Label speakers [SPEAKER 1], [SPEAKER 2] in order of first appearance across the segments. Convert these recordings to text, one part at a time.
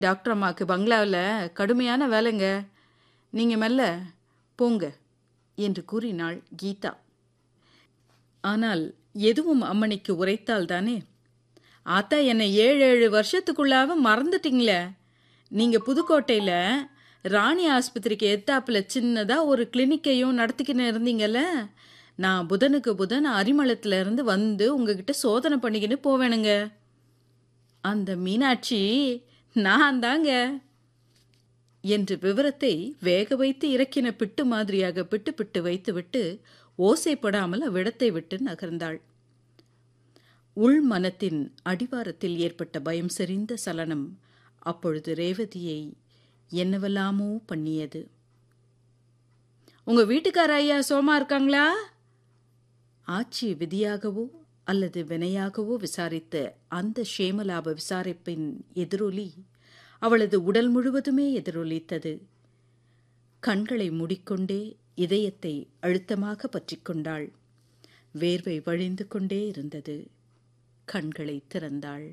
[SPEAKER 1] doctor அம்மாவுக்கு பங்களாவில் கடுமையான வேலைங்க நீங்கள் மெல்ல போங்க என்று கூறினாள் கீதா ஆனால் எதுவும் அம்மணிக்கு உரைத்தால் தானே ஆத்தா என்னை ஏழு ஏழு வருஷத்துக்குள்ளாக மறந்துட்டீங்களே நீங்கள் புதுக்கோட்டையில் ராணி ஆஸ்பத்திரிக்கு எத்தாப்பில் சின்னதாக ஒரு கிளினிக்கையும் நடத்திக்கின்னு இருந்தீங்கல்ல நான் புதனுக்கு புதன் அரிமளத்துல இருந்து வந்து உங்ககிட்ட சோதனை பண்ணிக்கின்னு போவேனுங்க அந்த மீனாட்சி நான் தாங்க என்று விவரத்தை வேக வைத்து இறக்கின பிட்டு மாதிரியாக பிட்டு பிட்டு வைத்துவிட்டு ஓசைப்படாமல் அவ்விடத்தை விட்டு நகர்ந்தாள் உள் மனத்தின் அடிவாரத்தில் ஏற்பட்ட பயம் செறிந்த சலனம் அப்பொழுது ரேவதியை என்னவெல்லாமோ பண்ணியது உங்க வீட்டுக்கார ஐயா சோமா இருக்காங்களா ஆட்சி விதியாகவோ அல்லது வினையாகவோ விசாரித்த அந்த ஷேமலாப விசாரிப்பின் எதிரொலி அவளது உடல் முழுவதுமே எதிரொலித்தது கண்களை மூடிக்கொண்டே இதயத்தை அழுத்தமாக பற்றிக்கொண்டாள் வேர்வை வழிந்து கொண்டே இருந்தது கண்களை திறந்தாள்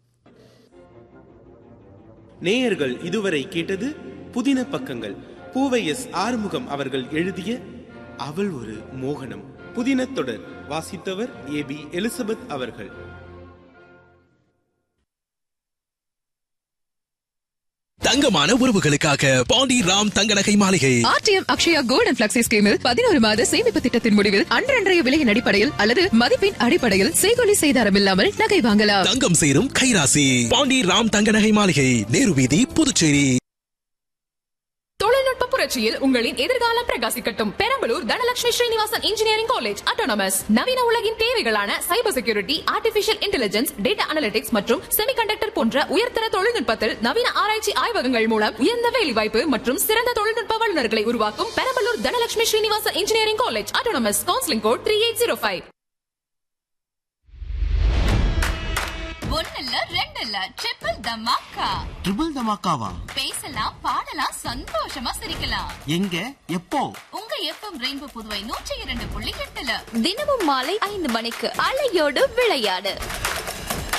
[SPEAKER 2] நேயர்கள் இதுவரை கேட்டது புதின பக்கங்கள் பூவை எஸ் ஆறுமுகம் அவர்கள் எழுதிய அவள் ஒரு மோகனம் புதின தொடர் வாசித்தவர் ஏ பி எலிசபெத் அவர்கள்
[SPEAKER 3] தங்கமான உறவுகளுக்காக Pandi Ram Thanga Nagai Maaligai
[SPEAKER 4] RTM Akshaya gold and flexi ஸ்கீமில் பதினோரு மாத சேமிப்பு திட்டத்தின் முடிவில் அன்றன்றைய விலையின் அடிப்படையில் அல்லது மதிப்பின் அடிப்படையில் செய்கொலி செய்தாரம் இல்லாமல் நகை வாங்கலாம்
[SPEAKER 3] தங்கம் சேரும் கைராசி பாண்டி ராம் தங்க நகை மாளிகை நேரு வீதி புதுச்சேரி
[SPEAKER 4] தொழில்நுட்ப புரட்சியில் உங்களின் எதிர்காலம் பிரகாசிக்கட்டும் Perambalur Dhanalakshmi Srinivasan engineering college autonomous நவீன உலகின் தேவைகளான cyber security artificial intelligence data analytics மற்றும் செமிகண்டக்டர் போன்ற உயர்தர தொழில்நுட்பத்தில் நவீன ஆராய்ச்சி ஆய்வகங்கள் மூலம் உயர்ந்த வேலைவாய்ப்பு மற்றும் சிறந்த தொழில்நுட்ப வல்லுநர்களை உருவாக்கும் Perambalur Dhanalakshmi Srinivasan engineering college autonomous counselling code three eight zero five
[SPEAKER 5] ஒண்ணுல ரெண்டு இல்ல ட்ரிபிள் தமாக்கா
[SPEAKER 6] ட்ரிபிள் தமாக்காவா
[SPEAKER 5] பேசலாம் பாடலாம் சந்தோஷமா சிரிக்கலாம்
[SPEAKER 6] எங்க எப்போ
[SPEAKER 5] உங்க எஃப்எம் ரெயின்போ புதுவை நூற்றி இரண்டு புள்ளி எட்டுல
[SPEAKER 7] தினமும் மாலை ஐந்து மணிக்கு அலையோடு விளையாடு